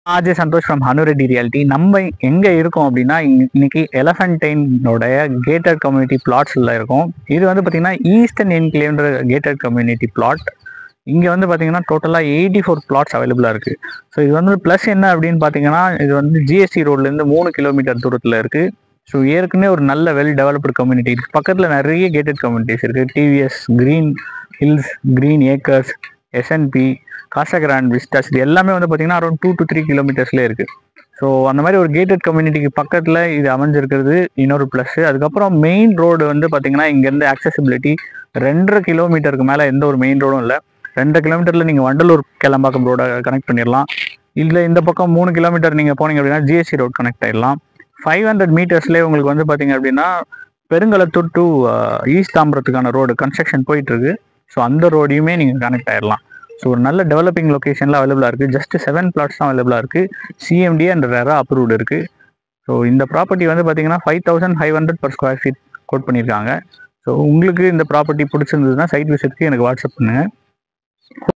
Ajay Santosh from Hanureddy reality நம்ம எங்கே இருக்கோம் அப்படின்னா இங்க- இன்னைக்கு எலஃபன்டைனோடைய கேட்டட் கம்யூனிட்டி பிளாட்ஸில் இருக்கோம் இது வந்து பார்த்தீங்கன்னா ஈஸ்டர்ன் என்க்ளேவ்ன்ற கேட்டட் கம்யூனிட்டி பிளாட் இங்கே வந்து பார்த்தீங்கன்னா டோட்டலாக எயிட்டி ஃபோர் பிளாட்ஸ் அவைலபிளாக இருக்குது ஸோ இது வந்து ப்ளஸ் என்ன அப்படின்னு பார்த்தீங்கன்னா இது வந்து ஜிஎஸ்டி ரோட்லேருந்து மூணு கிலோமீட்டர் தூரத்தில் இருக்குது ஸோ ஏற்கனவே ஒரு நல்ல வெல் டெவலப்டு கம்யூனிட்டி இருக்குது பக்கத்தில் நிறைய கேட்டட் கம்யூனிட்டிஸ் இருக்குது TVS green hills green acres SNP Casagrand vistas இது எல்லாமே வந்து பார்த்தீங்கன்னா அரௌண்ட் டூ டு த்ரீ கிலோமீட்டர்ஸ்லேயே இருக்குது ஸோ அந்த மாதிரி ஒரு கேட்டட் கம்யூனிட்டிக்கு பக்கத்தில் இது அமைஞ்சிருக்கிறது இன்னொரு ப்ளஸ் அதுக்கப்புறம் மெயின் ரோடு வந்து பார்த்தீங்கன்னா இங்கேருந்து accessibility ரெண்டரை கிலோமீட்டருக்கு மேலே எந்த ஒரு மெயின் ரோடும் இல்லை ரெண்டரை கிலோமீட்டரில் நீங்கள் வண்டலூர் கிளம்பாக்கம் ரோட கனெக்ட் பண்ணிடலாம் இல்லை இந்த பக்கம் மூணு கிலோமீட்டர் நீங்கள் போனீங்க அப்படின்னா ஜிஎஸ்சி ரோட் கனெக்ட் ஆயிடலாம் ஃபைவ் ஹண்ட்ரட் மீட்டர்ஸ்லேயே உங்களுக்கு வந்து பார்த்தீங்க அப்படின்னா பெருங்கலத்தூர் டு ஈஸ்ட் தாம்பரத்துக்கான ரோடு கன்ஸ்ட்ரக்ஷன் போயிட்டு இருக்கு ஸோ அந்த ரோடையுமே நீங்கள் கனெக்ட் ஆயிடலாம் ஸோ ஒரு நல்ல டெவலப்பிங் லொக்கேஷனில் அவைலபிளாக இருக்குது ஜஸ்ட் செவன் பிளாட்ஸ் தான் அவைலபிளாக இருக்குது சிஎம்டி அண்ட் ரெரா அப்ரூவ்டு இருக்குது ஸோ இந்த ப்ராப்பர்ட்டி வந்து பார்த்தீங்கன்னா five thousand five hundred per square feet quote பண்ணியிருக்காங்க ஸோ உங்களுக்கு இந்த ப்ராப்பர்ட்டி பிடிச்சிருந்ததுன்னா சைட் விசிட்க்கு எனக்கு வாட்ஸ்அப் பண்ணுங்கள்